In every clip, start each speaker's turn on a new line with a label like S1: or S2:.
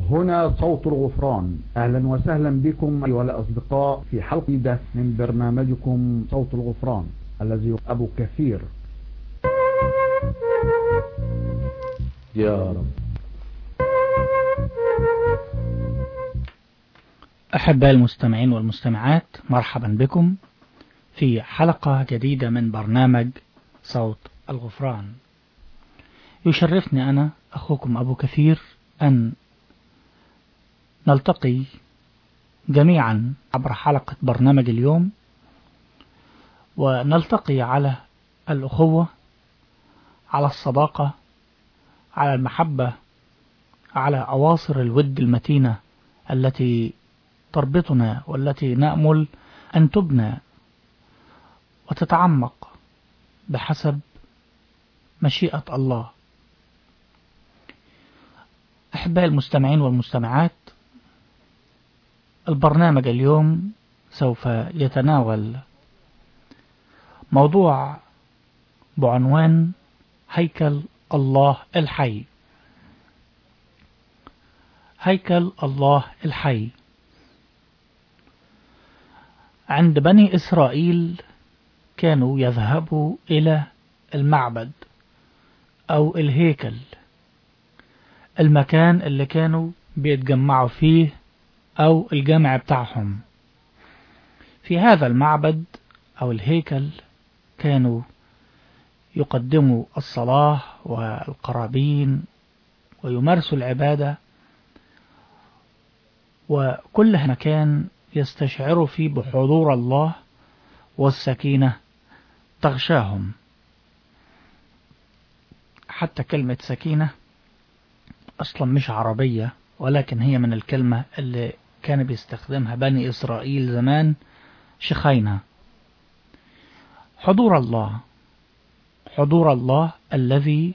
S1: هنا صوت الغفران أهلا وسهلا بكم أيها الأصدقاء في حلقة جديدة من برنامجكم صوت الغفران الذي أبو كثير
S2: يا رب
S3: أحباء المستمعين والمستمعات مرحبا بكم في حلقة جديدة من برنامج صوت الغفران يشرفني أنا أخوكم أبو كثير أن نلتقي جميعا عبر حلقة برنامج اليوم ونلتقي على الأخوة على الصداقة على المحبة على أواصر الود المتينة التي تربطنا والتي نأمل أن تبنى وتتعمق بحسب مشيئة الله أحباء المستمعين والمستمعات البرنامج اليوم سوف يتناول موضوع بعنوان هيكل الله الحي هيكل الله الحي عند بني إسرائيل كانوا يذهبوا إلى المعبد أو الهيكل المكان اللي كانوا بيتجمعوا فيه أو الجامع بتاعهم في هذا المعبد أو الهيكل كانوا يقدموا الصلاة والقرابين ويمارسوا العبادة وكل مكان يستشعروا فيه بحضور الله والسكينة تغشاهم حتى كلمة سكينة أصلا مش عربية ولكن هي من الكلمة اللي كان بيستخدمها بني إسرائيل زمان شخينة حضور الله حضور الله الذي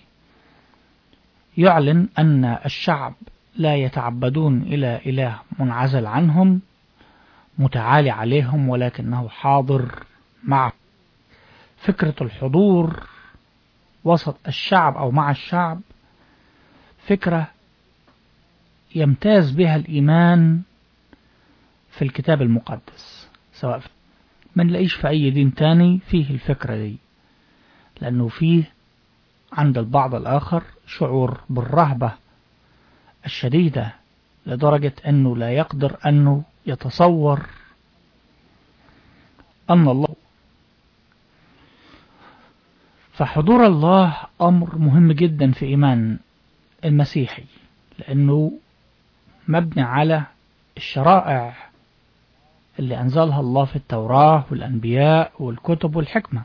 S3: يعلن أن الشعب لا يتعبدون إلى إله منعزل عنهم متعالي عليهم ولكنه حاضر مع فكرة الحضور وسط الشعب أو مع الشعب فكرة يمتاز بها الإيمان في الكتاب المقدس سواء ما نلاقيش في أي دين تاني فيه الفكرة دي لأنه فيه عند البعض الآخر شعور بالرهبة الشديدة لدرجة أنه لا يقدر أنه يتصور أن الله فحضور الله أمر مهم جدا في إيمان المسيحي لأنه مبني على الشرائع اللي أنزلها الله في التوراة والأنبياء والكتب والحكمة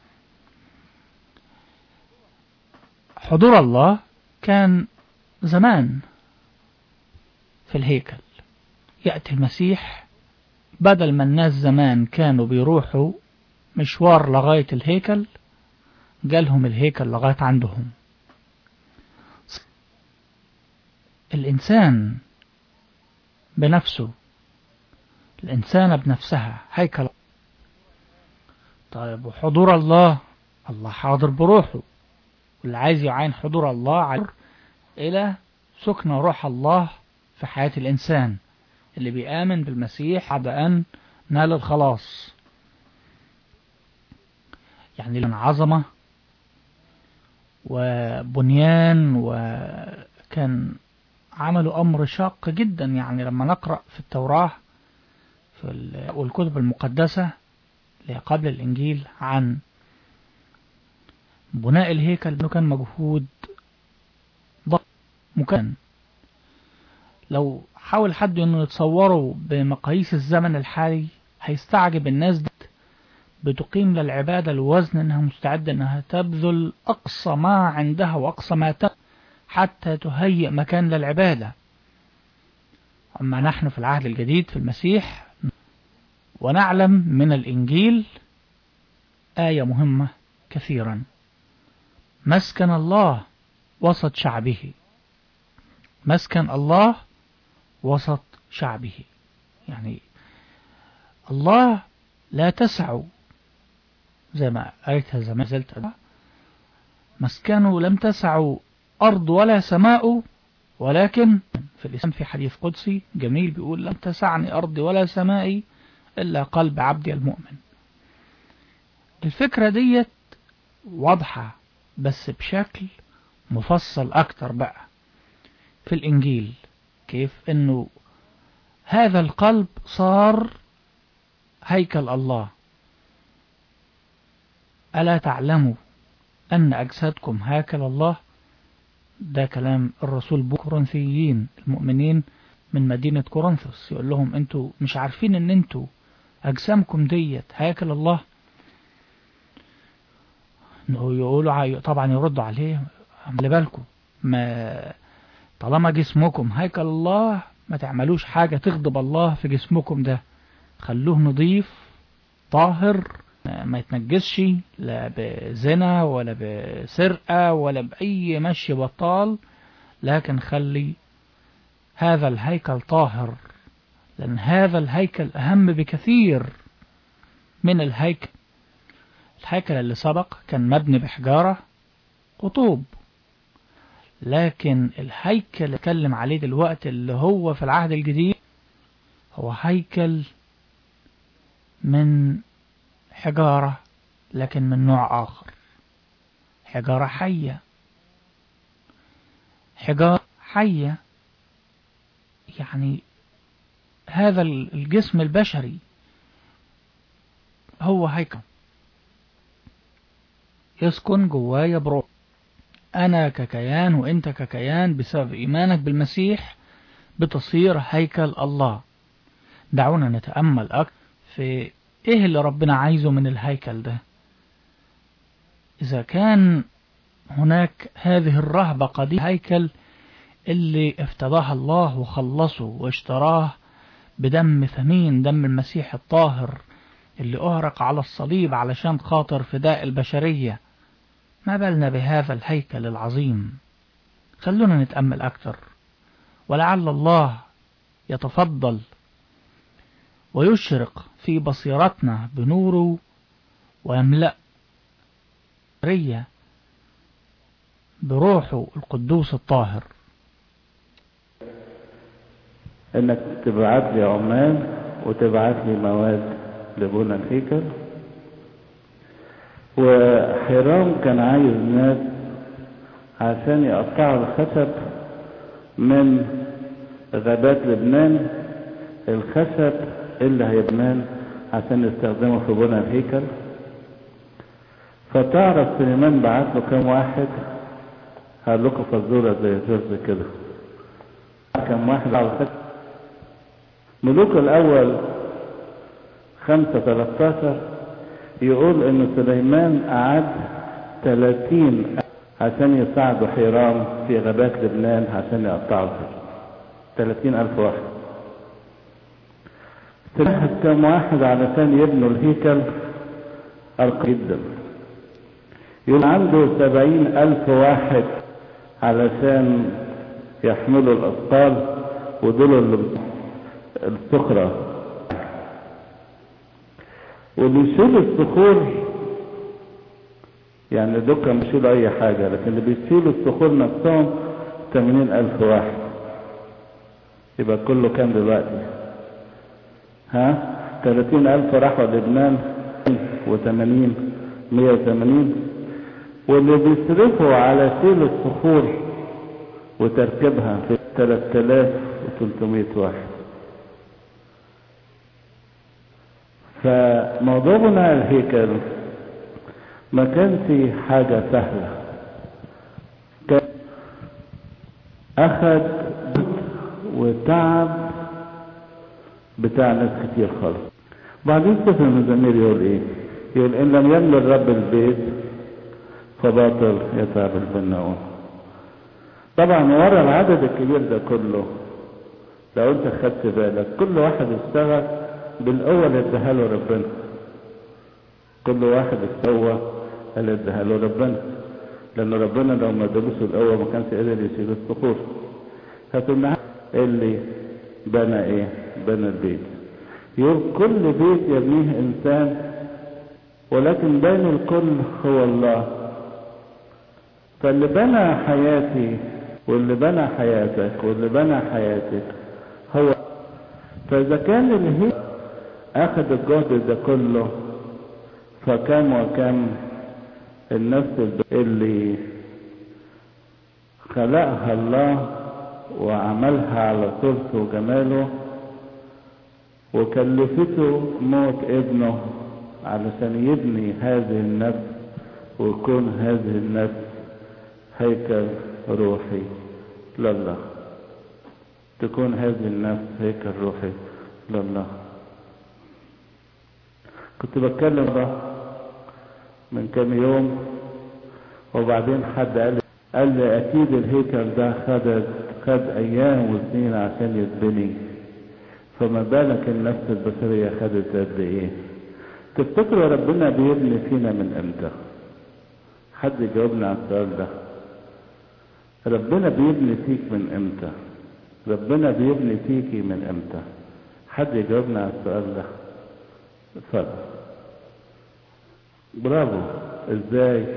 S3: حضور الله كان زمان في الهيكل يأتي المسيح بدل ما الناس زمان كانوا بيروحوا مشوار لغاية الهيكل جالهم الهيكل لغاية عندهم الإنسان بنفسه الإنسانة بنفسها هيكل طيب وحضور الله الله حاضر بروحه واللي عايز يعين حضور الله على إلى سكن روح الله في حياة الإنسان اللي بيآمن بالمسيح بعد أن نال الخلاص يعني لنا عظمة وبنيان وكان عملوا أمر شاق جدا يعني لما نقرأ في التوراة في والكتب المقدسة اللي قبل الإنجيل عن بناء الهيكل انه كان مجهود ضخم مكان لو حاول حد انه يتصوره بمقاييس الزمن الحالي هيستعجب الناس دي بتقيم للعبادة الوزن انها مستعدة انها تبذل اقصى ما عندها واقصى ما تقدر حتى تهيئ مكان للعبادة أما نحن في العهد الجديد في المسيح ونعلم من الإنجيل آية مهمة كثيرا مسكن الله وسط شعبه مسكن الله وسط شعبه يعني الله لا تسع زي ما قريتها زي ما زلت مسكنه لم تسع أرض ولا سماء ولكن في في الإسلام في حديث قدسي جميل بيقول لم تسعني أرضي ولا سمائي إلا قلب عبدي المؤمن الفكرة ديت واضحة بس بشكل مفصل أكتر بقى في الإنجيل كيف أنه هذا القلب صار هيكل الله ألا تعلموا أن أجسادكم هيكل الله ده كلام الرسول بكورنثيين المؤمنين من مدينة كورنثوس يقول لهم انتوا مش عارفين ان انتوا أجسامكم ديت هيكل الله يقولوا طبعا يردوا عليه خلي بالكم ما طالما جسمكم هيكل الله ما تعملوش حاجة تغضب الله في جسمكم ده خلوه نظيف طاهر ما يتنجسش لا بزنا ولا بسرقة ولا بأي مشي بطال لكن خلي هذا الهيكل طاهر لأن هذا الهيكل أهم بكثير من الهيكل الهيكل اللي سبق كان مبني بحجارة وطوب لكن الهيكل اللي اتكلم عليه دلوقتي اللي هو في العهد الجديد هو هيكل من حجارة لكن من نوع آخر حجارة حية حجارة حية يعني هذا الجسم البشري هو هيكل يسكن جوايا بروح أنا ككيان وإنت ككيان بسبب إيمانك بالمسيح بتصير هيكل الله دعونا نتأمل أكثر في إيه اللي ربنا عايزه من الهيكل ده إذا كان هناك هذه الرهبة قديم هيكل اللي افتداها الله وخلصه واشتراه بدم ثمين دم المسيح الطاهر اللي أهرق على الصليب علشان خاطر فداء البشرية ما بالنا بهذا الهيكل العظيم خلونا نتأمل أكثر ولعل الله يتفضل ويشرق في بصيرتنا بنوره ويملأ رية بروحه القدوس الطاهر
S4: انك تبعت لي عمال وتبعت لي مواد لبنى الهيكل وحرام كان عايز ناس عشان يقطعوا الخشب من غابات لبنان الخشب اللي هيبنان عشان يستخدمه في بنى الهيكل فتعرف سليمان بعت له كام واحد هقول لكم فزوره زي جوز كده كم واحد على الخشب ملوك الاول خمسة تلاتاشر يقول ان سليمان قعد تلاتين عشان يساعدوا حيرام في غابات لبنان عشان يقطعوا الخشب تلاتين الف واحد سلاحت كم واحد علشان يبنوا الهيكل أرقى جدا يقول عنده سبعين ألف واحد علشان يحملوا الأثقال ودول الصخرة واللي يشيل الصخور يعني دول كانوا بيشيلوا أي حاجة لكن اللي بيشيلوا الصخور نفسهم ثمانين ألف واحد يبقى كله كام دلوقتي ها ثلاثين ألف راحوا لبنان وثمانين مية وثمانين واللي بيصرفوا على شيل الصخور وتركيبها في ثلاثة آلاف وثلاثمية واحد فموضوع بناء الهيكل ما كانش حاجة سهلة كان أخذ وتعب بتاع ناس كتير خالص بعدين سفر المزامير يقول ايه يقول ان لم يملى الرب البيت فباطل يتعب البناؤون طبعا ورا العدد الكبير ده كله لو انت خدت بالك كل واحد اشتغل بالقوة اللي اداها له ربنا كل واحد استوى اللي اداها له ربنا لان ربنا لو ما ادالوش القوة ما كانش قادر يشيل الصخور هتقول اللي بنى ايه بنى البيت يقول كل بيت يبنيه انسان ولكن بين الكل هو الله فاللي بنى حياتي واللي بنى حياتك واللي بنى حياتك هو فإذا كان الهي أخذ الجهد ده كله فكم وكم النفس اللي خلقها الله وعملها على صورته وجماله وكلفته موت ابنه علشان يبني هذه النفس ويكون هذه النفس هيكل روحي لله تكون هذه النفس هيكل روحي لله كنت بتكلم ده من كام يوم وبعدين حد قال لي قال لي اكيد الهيكل ده خد خد ايام وسنين عشان يتبني فما بالك النفس البشريه خدت قد ايه تفتكروا ربنا بيبني فينا من امتى حد يجاوبنا على السؤال ده ربنا بيبني فيك من امتى ربنا بيبني فيكي من امتى حد يجاوبنا على السؤال ده اتفضل برافو ازاي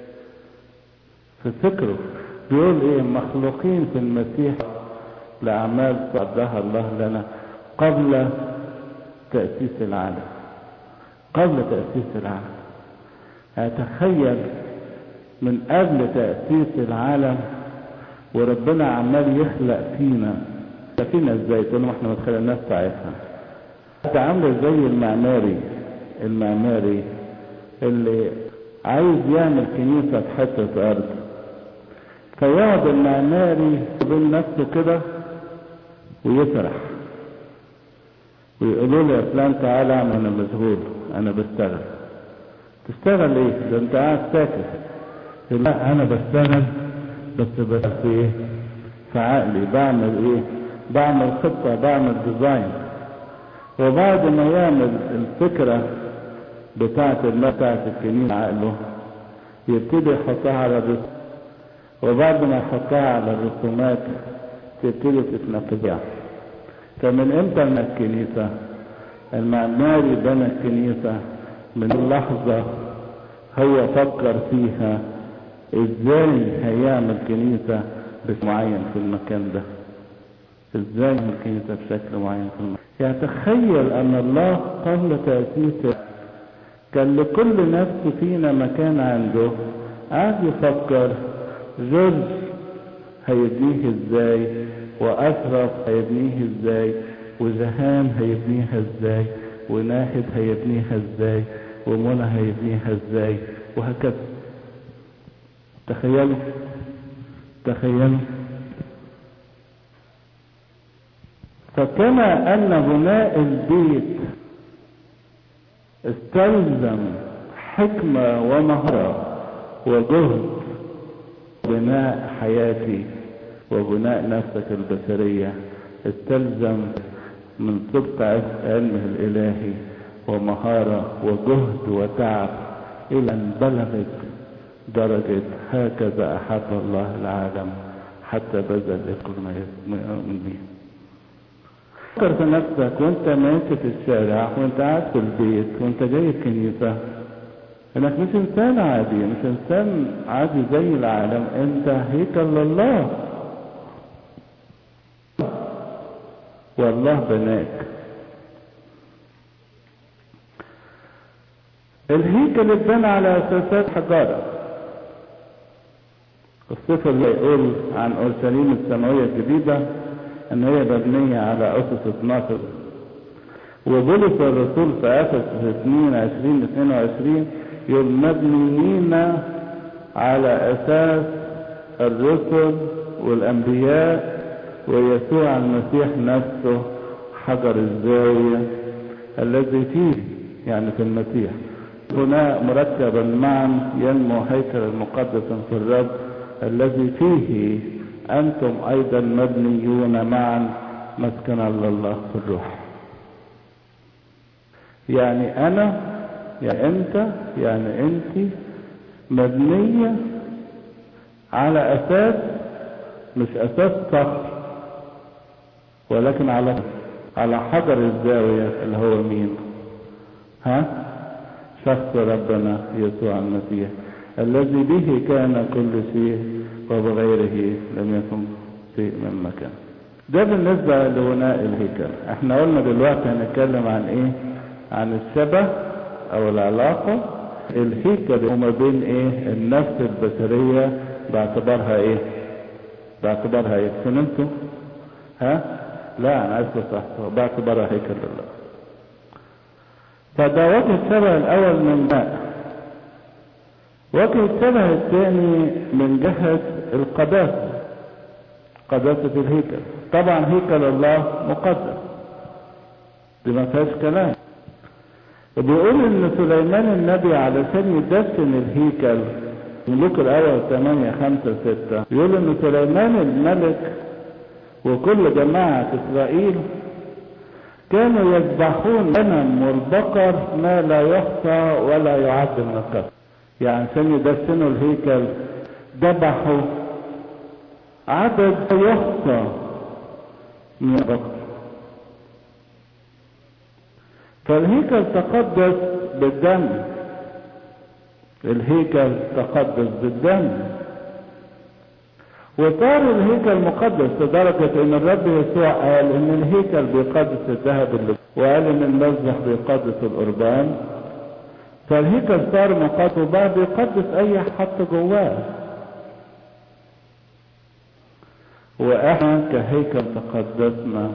S4: في فكره بيقول ايه مخلوقين في المسيح لاعمال قدها الله لنا قبل تاسيس العالم قبل تاسيس العالم اتخيل من قبل تاسيس العالم وربنا عمال يخلق فينا فينا ازاي تقول احنا ما اتخلقناش ساعتها انت عامله زي المعماري المعماري اللي عايز يعمل كنيسه في حته ارض فيقعد المعماري بين نفسه كده ويسرح ويقولوا له يا فلان تعالى اعمل انا مشغول انا بشتغل تشتغل ايه ده انت قاعد ساكت لا انا بشتغل بس بس في ايه في عقلي بعمل ايه بعمل خطة بعمل ديزاين وبعد ما يعمل الفكرة بتاعة الماء بتاعة الكنيسة عقله يبتدي يحطها على الرسوم وبعد ما يحطها على الرسومات تبتدي تتنفذها فمن امتى من الكنيسة المعماري بنى الكنيسة من اللحظة هو فكر فيها ازاي هيعمل كنيسة معين في المكان ده ازاي يعمل كنيسة بشكل معين في المكان يعني تخيل ان الله قبل تأسيسه كان لكل نفس فينا مكان عنده قاعد يفكر جورج هيبنيه ازاي واشرف هيبنيه ازاي وجهان هيبنيها ازاي وناهد هيبنيها ازاي ومنى هيبنيها ازاي وهكذا تخيلوا تخيلوا فكما ان بناء البيت استلزم حكمة ومهارة وجهد بناء حياتي وبناء نفسك البشرية استلزم من سبط علمه الإلهي ومهارة وجهد وتعب إلى أن بلغت درجة هكذا أحب الله العالم حتى بذل كل ما يؤمن به فكر في نفسك وانت ماشي في الشارع وانت قاعد في البيت وانت جاي الكنيسة انك مش انسان عادي مش انسان عادي زي العالم انت هيكل لله والله بناك الهيكل اتبنى على اساسات حجاره الصفر اللي يقول عن اورشليم السماويه الجديده ان هي مبنيه على اسس 12 وبولس الرسول في افسس 2 20 22 يقول مبنيين على اساس الرسل والانبياء ويسوع المسيح نفسه حجر الزاويه الذي فيه يعني في المسيح بناء مركبا معا ينمو هيكل المقدس في الرب الذي فيه أنتم أيضا مبنيون معا مسكنا لله في الروح يعني أنا يعني أنت يعني أنت مبنية على أساس مش أساس صخر ولكن على على حجر الزاوية اللي هو مين ها شخص ربنا يسوع المسيح الذي به كان كل شيء وبغيره لم يكن شيء من مكان ده بالنسبة لبناء الهيكل احنا قلنا دلوقتي هنتكلم عن ايه عن الشبه او العلاقة الهيكل وما بين ايه النفس البشرية باعتبارها ايه باعتبارها ايه فهمتوا ها لا انا عايز صح باعتبارها هيكل لله فده وجه الشبه الاول من ماء وجه الشبه الثاني من جهة القداسة قداسة الهيكل طبعا هيكل الله مقدس دي ما فيهاش كلام بيقول ان سليمان النبي علشان يدفن الهيكل ملوك الاول 8 5 6 يقول ان سليمان الملك وكل جماعة اسرائيل كانوا يذبحون غنم والبقر ما لا يحصى ولا يعد من الكسر يعني عشان يدفنوا الهيكل ذبحوا عدد يحصى من البقر فالهيكل تقدس بالدم الهيكل تقدس بالدم وصار الهيكل مقدس لدرجة ان الرب يسوع قال ان الهيكل بيقدس الذهب اللي وقال ان المذبح بيقدس القربان فالهيكل صار مقدس وبقى بيقدس اي حط جواه واحنا كهيكل تقدسنا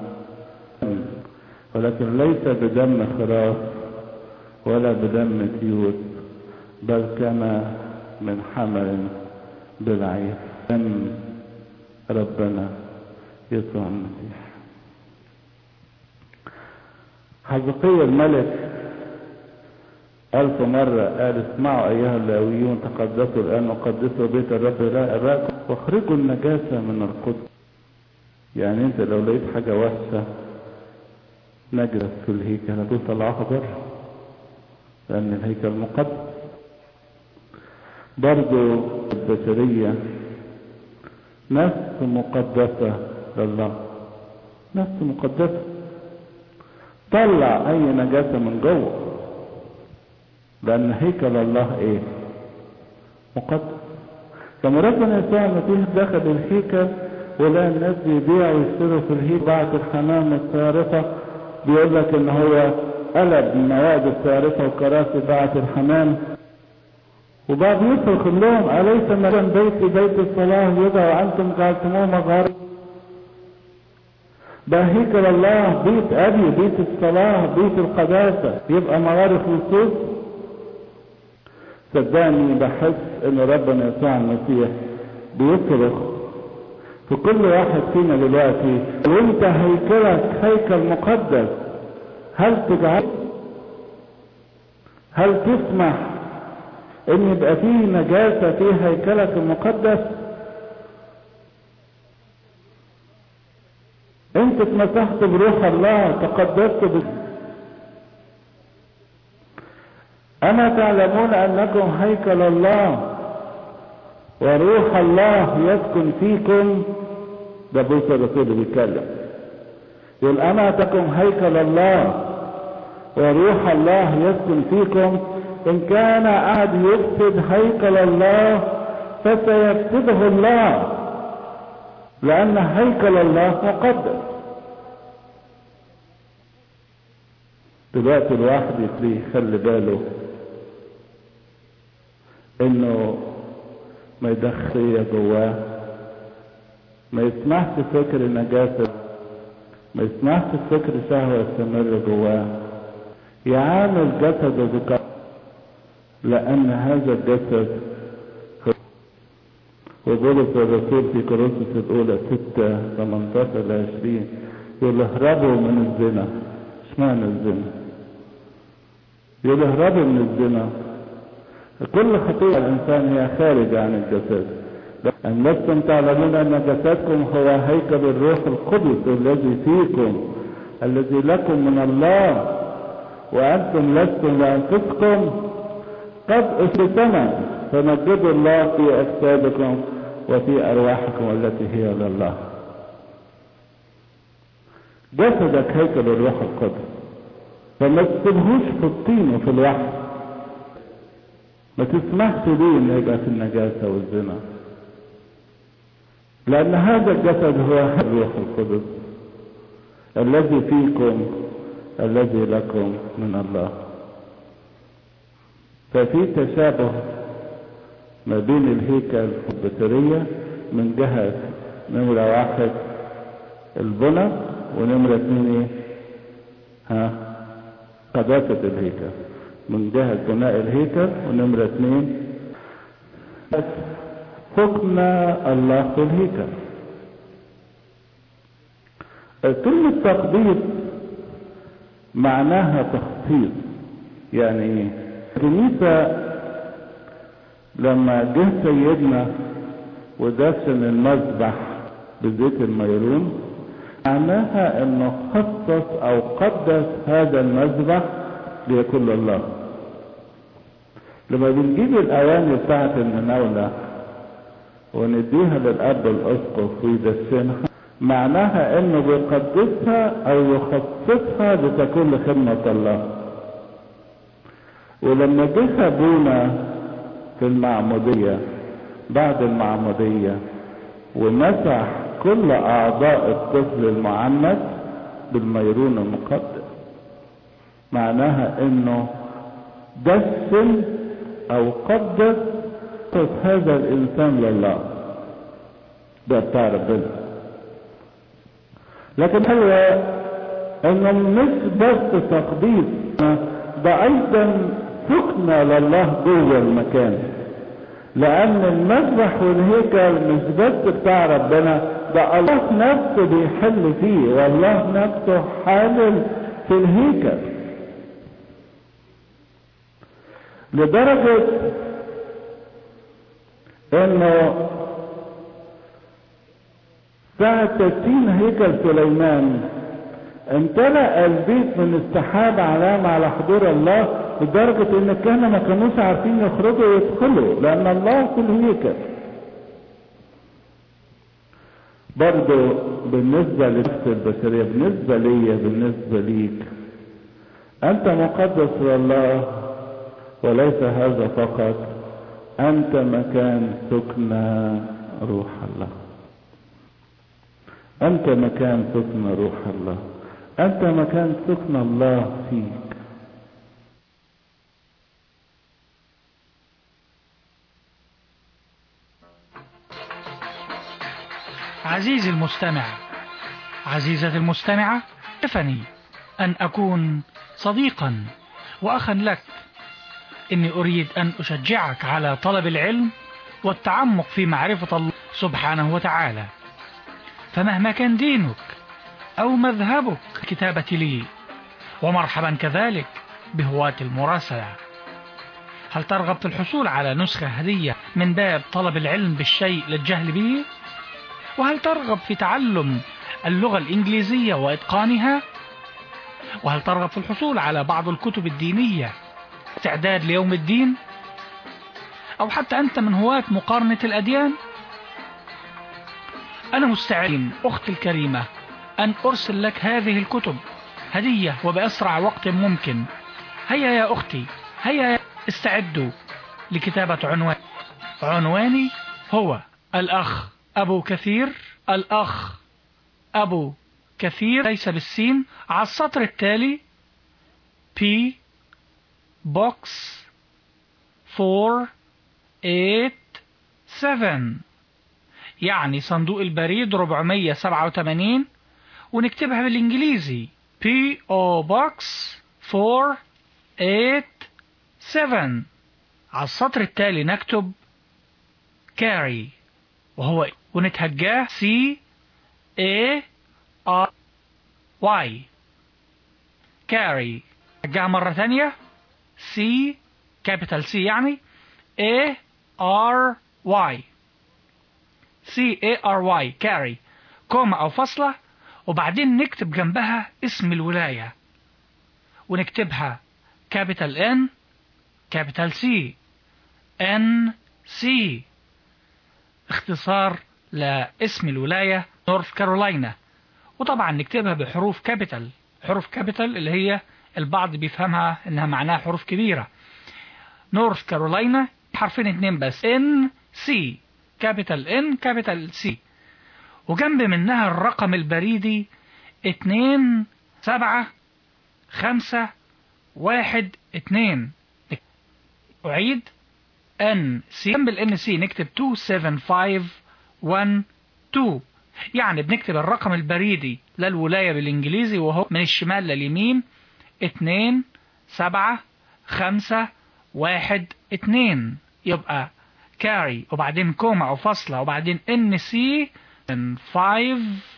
S4: ولكن ليس بدم خراف ولا بدم تيوت بل كما من حمل بالعير دم ربنا يسوع المسيح حزقية الملك ألف مرة قال اسمعوا أيها اللاويون تقدسوا الآن وقدسوا بيت الرب إلى أباكم واخرجوا النجاسة من القدس يعني أنت لو لقيت حاجة وحشة نجرس في الهيكل هتقول طلعها بره لأن الهيكل مقدس برضو البشرية نفس مقدسة لله نفس مقدسة طلع أي نجاسة من جوه لأن هيكل الله إيه؟ مقدس لما ربنا يسوع المسيح دخل الهيكل ولقى الناس بيبيعوا ويشتروا في الهيكل بعد الحمام الصارفة بيقول لك إن هو قلب مواد الصارفة وكراسي بعد الحمام وبعد يصرخ لهم أليس مثلا بيتي بيت الصلاة يدعى وأنتم جعلتموه مغارب ده هيكل الله بيت أبي بيت الصلاة بيت القداسة يبقى مغارب للصوت صدقني بحس ان ربنا يسوع المسيح بيصرخ في كل واحد فينا دلوقتي وانت هيكلك هيكل مقدس هل تجعل هل تسمح ان يبقى فيه نجاسة في هيكلك المقدس انت اتمسحت بروح الله تقدست ب... اما تعلمون انكم هيكل الله وروح الله يسكن فيكم ده بولس الرسول اللي بيتكلم يقول اما تكن هيكل الله وروح الله يسكن فيكم ان كان احد يفسد هيكل الله فسيفسده الله لان هيكل الله مقدس دلوقتي الواحد يبتدي يخلي باله انه ما يدخل جواه ما يسمحش فكر النجاسة ما يسمحش فكر شهوة يستمر جواه يعامل جسده بكرة لأن هذا الجسد وبولس الرسول في كورنثوس الأولى 6 18 ل 20 يقول اهربوا من الزنا اشمعنى الزنا؟ يقول اهربوا من الزنا كل خطيئة الإنسان هي خارج عن الجسد أن لستم تعلمون أن جسدكم هو هيكل الروح القدس الذي فيكم الذي لكم من الله وأنتم لستم لأنفسكم قد أسلتنا فمجدوا الله في أجسادكم وفي أرواحكم التي هي لله جسدك هيكل الروح القدس فما تسيبهوش في الطين وفي الوحش ما تسمحش ليه انه يبقى في النجاسة والزنا لأن هذا الجسد هو الروح القدس الذي فيكم الذي لكم من الله ففي تشابه ما بين الهيكل والبشرية من جهة نمرة واحد البنى ونمرة اثنين ايه؟ ها قداسة الهيكل من جهة بناء الهيكل ونمرة اثنين حكم الله في الهيكل كلمة تقديس معناها تخصيص يعني ايه الكنيسة لما جه سيدنا ودشن المذبح بزيت الميرون معناها انه خصص او قدس هذا المذبح ليكون لله لما بنجيب الاواني بتاعت المناولة ونديها للاب الاسقف ويدشنها معناها انه بيقدسها او يخصصها لتكون لخدمة الله ولما جه ابونا في المعمودية بعد المعمودية ومسح كل اعضاء الطفل المعنت بالميرون المقدس معناها انه دسم او قدس هذا الانسان لله ده بتاع ربنا لكن هو انه مش بس تقديس ده ايضا سكن لله جوه المكان لان المذبح والهيكل مش بس بتاع ربنا ده الله نفسه بيحل فيه والله نفسه حالل في الهيكل لدرجة انه ساعة تدشين هيكل سليمان امتلأ البيت من السحاب علامة على حضور الله لدرجة ان الكهنة ما كانوش عارفين يخرجوا ويدخلوا لان الله في الهيكل برضو بالنسبة لنفس البشرية بالنسبة لي بالنسبة ليك انت مقدس لله وليس هذا فقط انت مكان سكن روح الله انت مكان سكن روح الله انت مكان سكن الله فيك
S3: عزيزي المستمع عزيزتي المستمعة افني أن أكون صديقا وأخا لك إني أريد أن أشجعك على طلب العلم والتعمق في معرفة الله سبحانه وتعالى فمهما كان دينك أو مذهبك كتابة لي ومرحبا كذلك بهواة المراسلة هل ترغب في الحصول على نسخة هدية من باب طلب العلم بالشيء للجهل به؟ وهل ترغب في تعلم اللغة الإنجليزية وإتقانها؟ وهل ترغب في الحصول على بعض الكتب الدينية استعداد ليوم الدين؟ أو حتى أنت من هواة مقارنة الأديان؟ أنا مستعد أختي الكريمة أن أرسل لك هذه الكتب هدية وبأسرع وقت ممكن هيا يا أختي هيا استعدوا لكتابة عنوان عنواني هو الأخ أبو كثير الأخ أبو كثير ليس بالسين على السطر التالي P Box 487 يعني صندوق البريد 487 ونكتبها بالإنجليزي P.O. Box 487 على السطر التالي نكتب carry وهو ونتهجاه C A R Y carry هجاها مرة ثانية C capital C يعني A R Y C A R Y carry كوما أو فاصلة وبعدين نكتب جنبها اسم الولاية ونكتبها capital N capital C N C اختصار لاسم الولاية نورث كارولاينا وطبعا نكتبها بحروف كابيتال حروف كابيتال اللي هي البعض بيفهمها انها معناها حروف كبيرة نورث كارولاينا حرفين اتنين بس ان سي كابيتال ان كابيتال سي وجنب منها الرقم البريدي اتنين سبعة خمسة واحد اتنين أعيد ان سي جنب الان سي نكتب 27512 يعني بنكتب الرقم البريدي للولاية بالانجليزي وهو من الشمال لليمين اتنين سبعة خمسة واحد اتنين يبقى كاري وبعدين كوما او فاصلة وبعدين ان سي 5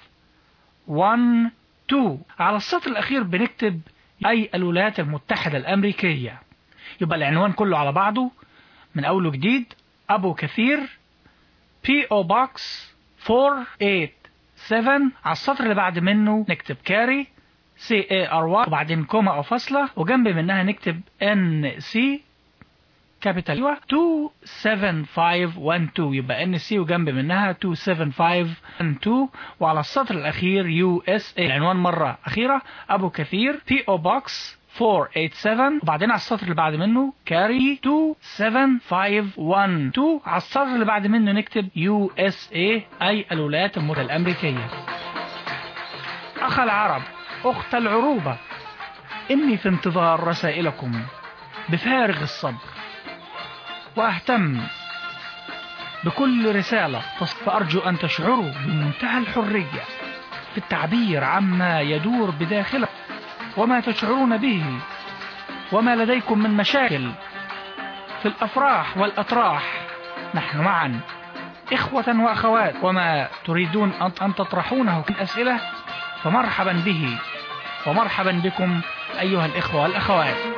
S3: 1 2 على السطر الاخير بنكتب اي الولايات المتحدة الامريكية يبقى العنوان كله على بعضه من أول وجديد أبو كثير P.O. Box 487 على السطر اللي بعد منه نكتب كاري C A R Y وبعدين كوما أو فاصلة وجنب منها نكتب N C كابيتال 27512 يبقى ان سي وجنب منها 27512 وعلى السطر الاخير يو اس اي العنوان مره اخيره ابو كثير بي او بوكس 487 وبعدين على السطر اللي بعد منه كاري 27512 على السطر اللي بعد منه نكتب يو اس اي اي الولايات المتحده الامريكيه اخ العرب اخت العروبه اني في انتظار رسائلكم بفارغ الصبر وأهتم بكل رسالة فأرجو أن تشعروا بمنتهى الحرية في التعبير عما يدور بداخلك وما تشعرون به وما لديكم من مشاكل في الأفراح والأطراح نحن معا إخوة وأخوات وما تريدون أن تطرحونه من أسئلة فمرحبا به ومرحبا بكم أيها الإخوة والأخوات